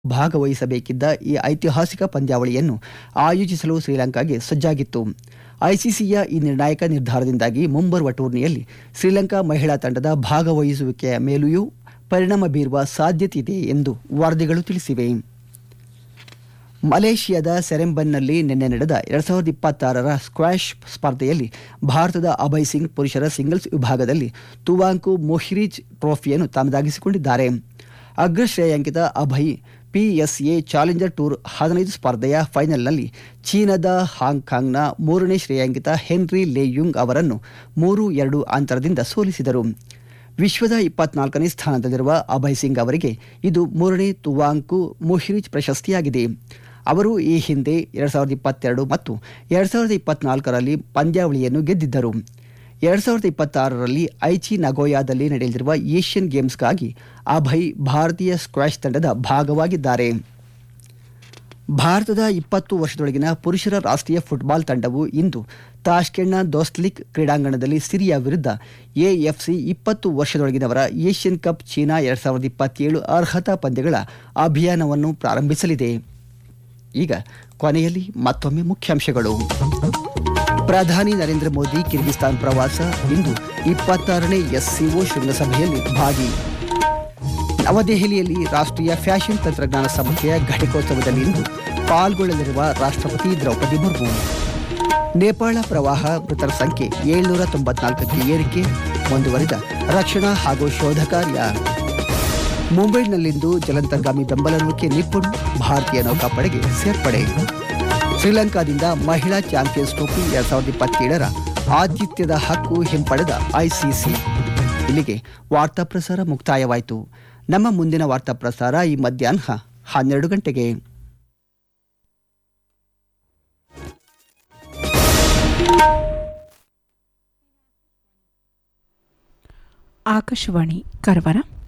ಭಾಗವಹಿಸಬೇಕಿದ್ದ ಈ ಐತಿಹಾಸಿಕ ಪಂದ್ಯಾವಳಿಯನ್ನು ಆಯೋಜಿಸಲು ಶ್ರೀಲಂಕಾಗೆ ಸಜ್ಜಾಗಿತ್ತು ಐಸಿಸಿಯ ಈ ನಿರ್ಣಾಯಕ ನಿರ್ಧಾರದಿಂದಾಗಿ ಮುಂಬರುವ ಟೂರ್ನಿಯಲ್ಲಿ ಶ್ರೀಲಂಕಾ ಮಹಿಳಾ ತಂಡದ ಭಾಗವಹಿಸುವಿಕೆಯ ಮೇಲೆಯೂ ಪರಿಣಾಮ ಬೀರುವ ಸಾಧ್ಯತೆಯಿದೆ ಎಂದು ವರದಿಗಳು ತಿಳಿಸಿವೆ ಮಲೇಷಿಯಾದ ಸೆರೆಂಬನ್ನಲ್ಲಿ ನಿನ್ನೆ ನಡೆದ ಎರಡ್ ಸಾವಿರದ ಇಪ್ಪತ್ತಾರರ ಸ್ಕ್ವಾಷ್ ಸ್ಪರ್ಧೆಯಲ್ಲಿ ಭಾರತದ ಅಭಯ್ ಸಿಂಗ್ ಪುರುಷರ ಸಿಂಗಲ್ಸ್ ವಿಭಾಗದಲ್ಲಿ ತುವಾಂಕು ಮೊಹ್ರಿಜ್ ಟ್ರೋಫಿಯನ್ನು ತಮ್ಮದಾಗಿಸಿಕೊಂಡಿದ್ದಾರೆ ಅಗ್ರ ಶ್ರೇಯಾಂಕಿತ ಅಭಯ್ ಪಿಎಸ್ಎ ಚಾಲೆಂಜರ್ ಟೂರ್ ಹದಿನೈದು ಸ್ಪರ್ಧೆಯ ಫೈನಲ್ನಲ್ಲಿ ಚೀನಾದ ಹಾಂಗ್ಕಾಂಗ್ನ ಮೂರನೇ ಶ್ರೇಯಾಂಕಿತ ಹೆನ್ರಿ ಲೇಯುಂಗ್ ಅವರನ್ನು ಮೂರು ಎರಡು ಅಂತರದಿಂದ ಸೋಲಿಸಿದರು ವಿಶ್ವದ ಇಪ್ಪತ್ನಾಲ್ಕನೇ ಸ್ಥಾನದಲ್ಲಿರುವ ಅಭಯ್ ಸಿಂಗ್ ಅವರಿಗೆ ಇದು ಮೂರನೇ ತುವಾಂಕು ಮೊಹ್ರಿಜ್ ಪ್ರಶಸ್ತಿಯಾಗಿದೆ ಅವರು ಈ ಹಿಂದೆ ಎರಡ್ ಸಾವಿರದ ಇಪ್ಪತ್ತೆರಡು ಮತ್ತು ಎರಡ್ ಸಾವಿರದ ಇಪ್ಪತ್ನಾಲ್ಕರಲ್ಲಿ ಪಂದ್ಯಾವಳಿಯನ್ನು ಗೆದ್ದಿದ್ದರು ಎರಡ್ ಸಾವಿರದ ಇಪ್ಪತ್ತಾರರಲ್ಲಿ ಐಚಿ ನಗೋಯಾದಲ್ಲಿ ನಡೆಯಲಿರುವ ಏಷ್ಯನ್ ಗೇಮ್ಸ್ಗಾಗಿ ಅಭಯ್ ಭಾರತೀಯ ಸ್ಕ್ವಾಷ್ ತಂಡದ ಭಾಗವಾಗಿದ್ದಾರೆ ಭಾರತದ ಇಪ್ಪತ್ತು ವರ್ಷದೊಳಗಿನ ಪುರುಷರ ರಾಷ್ಟ್ರೀಯ ಫುಟ್ಬಾಲ್ ತಂಡವು ಇಂದು ತಾಷ್ಕೆಂಡ್ನ ದೋಸ್ತ್ಲಿಕ್ ಕ್ರೀಡಾಂಗಣದಲ್ಲಿ ಸಿರಿಯಾ ವಿರುದ್ಧ ಎಎಫ್ಸಿ ಇಪ್ಪತ್ತು ವರ್ಷದೊಳಗಿನವರ ಏಷ್ಯನ್ ಕಪ್ ಚೀನಾ ಎರಡ್ ಸಾವಿರದ ಇಪ್ಪತ್ತೇಳು ಅರ್ಹತಾ ಪಂದ್ಯಗಳ ಅಭಿಯಾನವನ್ನು ಪ್ರಾರಂಭಿಸಲಿದೆ ಈಗ ಕೊನೆಯಲ್ಲಿ ಮತ್ತೊಮ್ಮೆ ಮುಖ್ಯಾಂಶಗಳು ಪ್ರಧಾನಿ ನರೇಂದ್ರ ಮೋದಿ ಕಿರ್ಗಿಸ್ತಾನ್ ಪ್ರವಾಸ ಇಂದು ಇಪ್ಪತ್ತಾರನೇ ಎಸ್ಸಿಒ ಶೃಂಗಸಭೆಯಲ್ಲಿ ಭಾಗಿ ನವದೆಹಲಿಯಲ್ಲಿ ರಾಷ್ಟ್ರೀಯ ಫ್ಯಾಷನ್ ತಂತ್ರಜ್ಞಾನ ಸಂಸ್ಥೆಯ ಘಟಿಕೋತ್ಸವದಲ್ಲಿ ಇಂದು ಪಾಲ್ಗೊಳ್ಳಲಿರುವ ರಾಷ್ಟ್ರಪತಿ ದ್ರೌಪದಿ ಮುರ್ಮು ನೇಪಾಳ ಪ್ರವಾಹ ಮೃತರ ಸಂಖ್ಯೆ ಏಳ್ನೂರ ತೊಂಬತ್ನಾಲ್ಕಕ್ಕೆ ಏರಿಕೆ ಮುಂದುವರಿದ ರಕ್ಷಣಾ ಹಾಗೂ ಶೋಧ ಕಾರ್ಯ ಮುಂಬೈನಲ್ಲಿಂದು ಜಲಂತರ್ಗಾಮಿ ಬೆಂಬಲ ನೌಕೆ ನಿಪ್ಪುಣ್ ಭಾರತೀಯ ನೌಕಾಪಡೆಗೆ ಸೇರ್ಪಡೆ ಶ್ರೀಲಂಕಾದಿಂದ ಮಹಿಳಾ ಚಾಂಪಿಯನ್ಸ್ ಟ್ರೋಫಿ ಎರಡ್ ಸಾವಿರದ ಇಪ್ಪತ್ತೇಳರ ಆತಿಥ್ಯದ ಹಕ್ಕು ಹಿಂಪಡೆದ ಐಸಿಸಿ ಇಲ್ಲಿಗೆ ವಾರ್ತಾ ಪ್ರಸಾರ ಮುಕ್ತಾಯವಾಯಿತು ನಮ್ಮ ಮುಂದಿನ ವಾರ್ತಾ ಪ್ರಸಾರ ಈ ಮಧ್ಯಾಹ್ನ ಹನ್ನೆರಡು ಗಂಟೆಗೆ ಆಕಾಶವಾಣಿ ಕಾರವಾರ